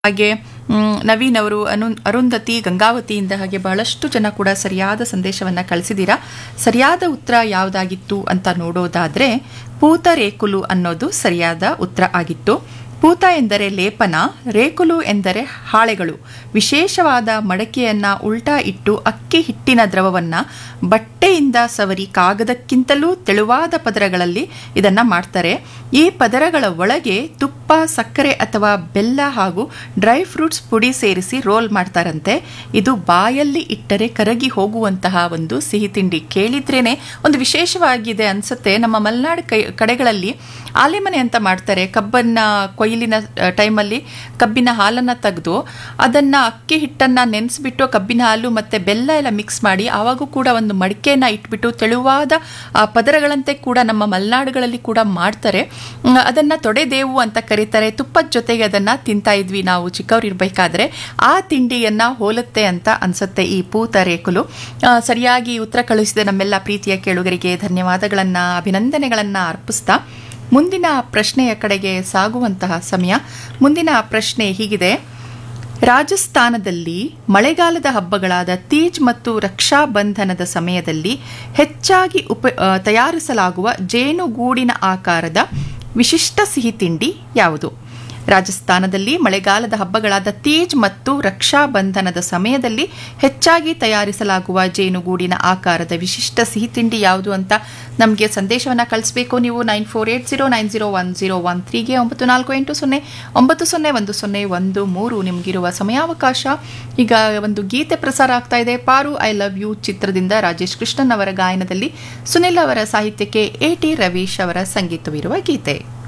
ಹಾಗೆ ಮ್, ನವೀನ್ ಅವರು ಅನು ಅರುಂಧತಿ ಗಂಗಾವತಿಯಿಂದ ಹಾಗೆ ಬಹಳಷ್ಟು ಜನ ಕೂಡ ಸರಿಯಾದ ಸಂದೇಶವನ್ನ ಕಳಿಸಿದ್ದೀರಾ ಸರಿಯಾದ ಉತ್ತರ ಯಾವುದಾಗಿತ್ತು ಅಂತ ನೋಡೋದಾದ್ರೆ ಪೂತ ರೇಕುಲು ಅನ್ನೋದು ಸರಿಯಾದ ಉತ್ತರ ಆಗಿತ್ತು ಪೂತ ಎಂದರೆ ಲೇಪನ ರೇಕುಲು ಎಂದರೆ ಹಾಳೆಗಳು ವಿಶೇಷವಾದ ಮಡಕೆಯನ್ನ ಉಲ್ಟಾ ಇಟ್ಟು ಅಕ್ಕಿ ಹಿಟ್ಟಿನ ದ್ರವವನ್ನ ಬಟ್ಟೆಯಿಂದ ಸವರಿ ಕಾಗದಕ್ಕಿಂತಲೂ ತೆಳುವಾದ ಪದರಗಳಲ್ಲಿ ಇದನ್ನ ಮಾಡ್ತಾರೆ ಈ ಪದರಗಳ ಒಳಗೆ ತುಪ್ಪ ಸಕ್ಕರೆ ಅಥವಾ ಬೆಲ್ಲ ಹಾಗೂ ಡ್ರೈ ಫ್ರೂಟ್ಸ್ ಪುಡಿ ಸೇರಿಸಿ ರೋಲ್ ಮಾಡ್ತಾರಂತೆ ಇದು ಬಾಯಲ್ಲಿ ಇಟ್ಟರೆ ಕರಗಿ ಹೋಗುವಂತಹ ಒಂದು ಸಿಹಿ ತಿಂಡಿ ಕೇಳಿದ್ರೇನೆ ಒಂದು ವಿಶೇಷವಾಗಿದೆ ಅನ್ಸುತ್ತೆ ನಮ್ಮ ಮಲೆನಾಡು ಕೈ ಕಡೆಗಳಲ್ಲಿ ಆಲೆಮನೆ ಅಂತ ಮಾಡ್ತಾರೆ ಕಬ್ಬನ್ನ ಕೊಯ್ಲಿನ ಟೈಮಲ್ಲಿ ಕಬ್ಬಿನ ಹಾಲನ್ನ ತೆಗೆದು ಅದನ್ನ ಅಕ್ಕಿ ಹಿಟ್ಟನ್ನ ನೆನೆಸ್ಬಿಟ್ಟು ಕಬ್ಬಿನ ಹಾಲು ಮತ್ತೆ ಬೆಲ್ಲ ಎಲ್ಲ ಮಿಕ್ಸ್ ಮಾಡಿ ಆವಾಗೂ ಕೂಡ ಒಂದು ಮಡಿಕೆಯನ್ನ ಇಟ್ಬಿಟ್ಟು ತೆಳುವಾದ ಆ, ಪದರಗಳಂತೆ ಕೂಡ ನಮ್ಮ ಮಲೆನಾಡುಗಳಲ್ಲಿ ಕೂಡ ಮಾಡ್ತಾರೆ ಮ್, ಅದನ್ನ ತೊಡೆದೇವು ಅಂತ ಕರೀತಾರೆ ತುಪ್ಪದ ಜೊತೆಗೆ ಅದನ್ನ ತಿಂತಾ ಇದ್ವಿ ನಾವು ಚಿಕ್ಕವ್ರು ಇರ್ಬೇಕಾದ್ರೆ ಆ ತಿಂಡಿಯನ್ನ ಹೋಲುತ್ತೆ ಅಂತ ಅನ್ಸುತ್ತೆ ಈ ಪೂತ ರೇಕುಲು ಆ, ಸರಿಯಾಗಿ ಉತ್ತರ ಕಳುಹಿಸಿದ ನಮ್ಮೆಲ್ಲ ಪ್ರೀತಿಯ ಕೇಳುಗರಿಗೆ ಧನ್ಯವಾದಗಳನ್ನ ಅಭಿನಂದನೆಗಳನ್ನ ಅರ್ಪಿಸ್ತಾ ಮುಂದಿನ ಪ್ರಶ್ನೆಯ ಕಡೆಗೆ ಸಾಗುವಂತಹ ಸಮಯ ಮುಂದಿನ ಪ್ರಶ್ನೆ ಹೀಗಿದೆ ರಾಜಸ್ಥಾನದಲ್ಲಿ ಮಳೆಗಾಲದ ಹಬ್ಬಗಳಾದ ತೀಜ್ ಮತ್ತು ರಕ್ಷಾ ಬಂಧನದ ಸಮಯದಲ್ಲಿ ಹೆಚ್ಚಾಗಿ ಉಪ ಆ, ತಯಾರಿಸಲಾಗುವ ಜೇನುಗೂಡಿನ ಆಕಾರದ ವಿಶಿಷ್ಟ ಸಿಹಿ ತಿಂಡಿ ಯಾವುದು ರಾಜಸ್ಥಾನದಲ್ಲಿ ಮಳೆಗಾಲದ ಹಬ್ಬಗಳಾದ ತೀಜ್ ಮತ್ತು ರಕ್ಷಾ ಬಂಧನದ ಸಮಯದಲ್ಲಿ ಹೆಚ್ಚಾಗಿ ತಯಾರಿಸಲಾಗುವ ಜೇನುಗೂಡಿನ ಆಕಾರದ ವಿಶಿಷ್ಟ ಸಿಹಿ ತಿಂಡಿ ಯಾವುದು ಅಂತ ನಮಗೆ ಸಂದೇಶವನ್ನು ಕಳಿಸ್ಬೇಕು ನೀವು nine four eight zero nine zero one zero one ತ್ರೀಗೆ ಒಂಬತ್ತು ನಾಲ್ಕು ಎಂಟು ಸೊನ್ನೆ ಒಂಬತ್ತು ಸೊನ್ನೆ ಒಂದು ಸೊನ್ನೆ ಒಂದು ಮೂರು ನಿಮಗಿರುವ ಸಮಯಾವಕಾಶ ಈಗ ಒಂದು ಗೀತೆ ಪ್ರಸಾರ ಆಗ್ತಾ ಇದೆ ಪಾರು ಐ ಲವ್ ಯು ಚಿತ್ರದಿಂದ ರಾಜೇಶ್ ಕೃಷ್ಣನ್ ಅವರ ಗಾಯನದಲ್ಲಿ ಸುನಿಲ್ ಅವರ ಸಾಹಿತ್ಯಕ್ಕೆ ಎ ಟಿ ರವೀಶ್ ಅವರ ಸಂಗೀತವಿರುವ ಗೀತೆ